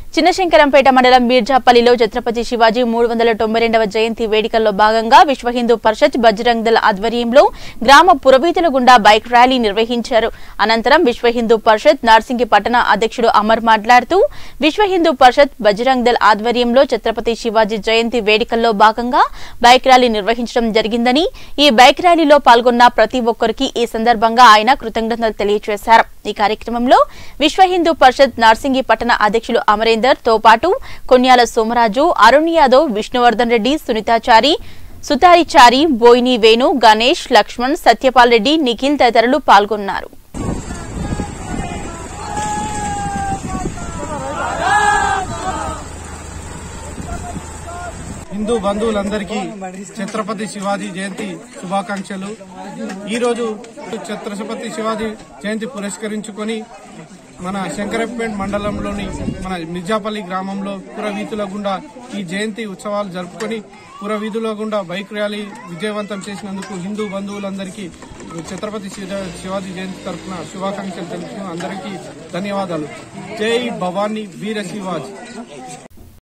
చిన్నశంకరంపేట మండలం బీర్జాపల్లిలో ఛత్రపతి శివాజీ మూడు వందల తొంభై రెండవ జయంతి వేడుకల్లో భాగంగా విశ్వ హిందూ పరిషత్ బజరంగ్ దళ ఆధ్వర్యంలో గ్రామ పురవీధుల గుండా బైక్ ర్యాలీ నిర్వహించారు అనంతరం విశ్వ హిందూ పరిషత్ నార్సింగి పట్టణ అధ్యక్షుడు అమర్ మాట్లాడుతూ విశ్వ హిందూ పరిషత్ బజరంగ్ దళ్ ఆధ్వర్యంలో ఛత్రపతి శివాజీ జయంతి వేడుకల్లో భాగంగా బైక్ ర్యాలీ నిర్వహించడం జరిగిందని ఈ బైక్ ర్యాలీలో పాల్గొన్న ప్రతి ఒక్కరికి ఈ సందర్భంగా ఆయన కృతజ్ఞతలు తెలియజేశారు ఈ కార్యక్రమంలో విశ్వ హిందూ పరిషత్ నార్సింగి పట్టణ అధ్యక్షులు అమరేందర్ తో పాటు కొన్యాల సోమరాజు అరుణ్ యాదవ్ విష్ణువర్ధన్ రెడ్డి సునీతాచారి సుతారిచారి బోయిని వేణు గణేష్ లక్ష్మణ్ సత్యపాల్ రెడ్డి నిఖిల్ తదితరులు పాల్గొన్నారు హిందూ బంధువులందరికీ ఛత్రపతి శివాజీ జయంతి శుభాకాంక్షలు ఈరోజు ఛత్రపతి శివాజీ జయంతి పురస్కరించుకొని మన శంకరపేట్ మండలంలోని మన మిర్జాపల్లి గ్రామంలో పురవీధుల గుండా ఈ జయంతి ఉత్సవాలు జరుపుకొని పురవీధుల గుండా బైక్ ర్యాలీ విజయవంతం చేసినందుకు హిందూ బంధువులందరికీ ఛత్రపతి శివ- శివాజీ జయంతి తరఫున శుభాకాంక్షలు తెలుపుతూ అందరికీ ధన్యవాదాలు జై భవానీ వీర శివాజీ